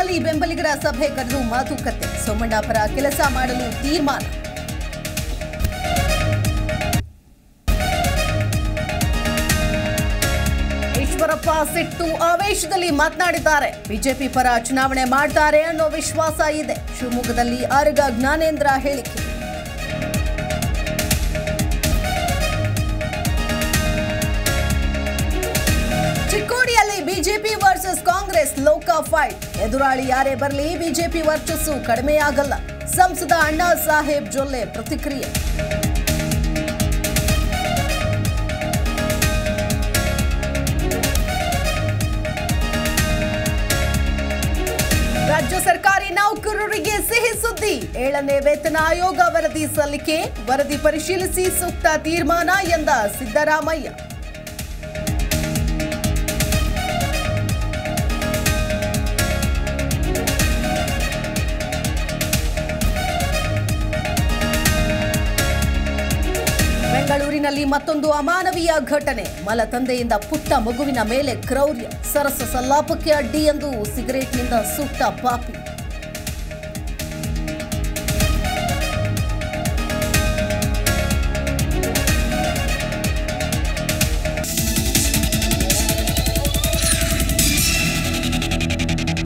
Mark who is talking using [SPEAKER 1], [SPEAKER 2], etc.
[SPEAKER 1] ಚಿಕ್ಕೋಡಿಯಲ್ಲಿ ಬೆಂಬಲಿಗರ ಸಭೆ ಕರೆದು ಮಾತುಕತೆ ಸೋಮಣ್ಣ ಪರ ಕೆಲಸ ಮಾಡಲು ತೀರ್ಮಾನ ಈಶ್ವರಪ್ಪ ಸಿಟ್ಟು ಆವೇಶದಲ್ಲಿ ಮಾತನಾಡಿದ್ದಾರೆ ಬಿಜೆಪಿ ಪರ ಚುನಾವಣೆ ಮಾಡ್ತಾರೆ ಅನ್ನೋ ವಿಶ್ವಾಸ ಇದೆ ಶಿವಮೊಗ್ಗದಲ್ಲಿ ಆರ್ಗ ಜ್ಞಾನೇಂದ್ರ ಹೇಳಿಕೆ ಚಿಕ್ಕೋಡಿಯಲ್ಲಿ ಬಿಜೆಪಿ ವರ್ಸಸ್ ಕಾಂಗ್ರೆಸ್ ಲೋಕ ಫೈಟ್ ಎದುರಾಳಿ ಯಾರೇ ಬರಲಿ ಬಿಜೆಪಿ ವರ್ಚಸ್ಸು ಕಡಿಮೆಯಾಗಲ್ಲ ಸಂಸದ ಅಣ್ಣಾ ಸಾಹೇಬ್ ಜೊಲ್ಲೆ ಪ್ರತಿಕ್ರಿಯೆ ರಾಜ್ಯ ಸರ್ಕಾರಿ ನೌಕರರಿಗೆ ಸಿಹಿ ಸುದ್ದಿ ಏಳನೇ ವೇತನ ಆಯೋಗ ವರದಿ ಸಲ್ಲಿಕೆ ವರದಿ ಪರಿಶೀಲಿಸಿ ಸೂಕ್ತ ತೀರ್ಮಾನ ಎಂದ ಸಿದ್ದರಾಮಯ್ಯ ಬೆಂಗಳೂರಿನಲ್ಲಿ ಮತ್ತೊಂದು ಅಮಾನವೀಯ ಘಟನೆ ಮಲತಂದೆಯಿಂದ ಪುಟ್ಟ ಮಗುವಿನ ಮೇಲೆ ಕ್ರೌರ್ಯ ಸರಸ ಸಲ್ಲಾಪಕ್ಕೆ ಅಡ್ಡಿ ಎಂದು ಸಿಗರೇಟ್ನಿಂದ ಸುಟ್ಟ ಪಾಪಿ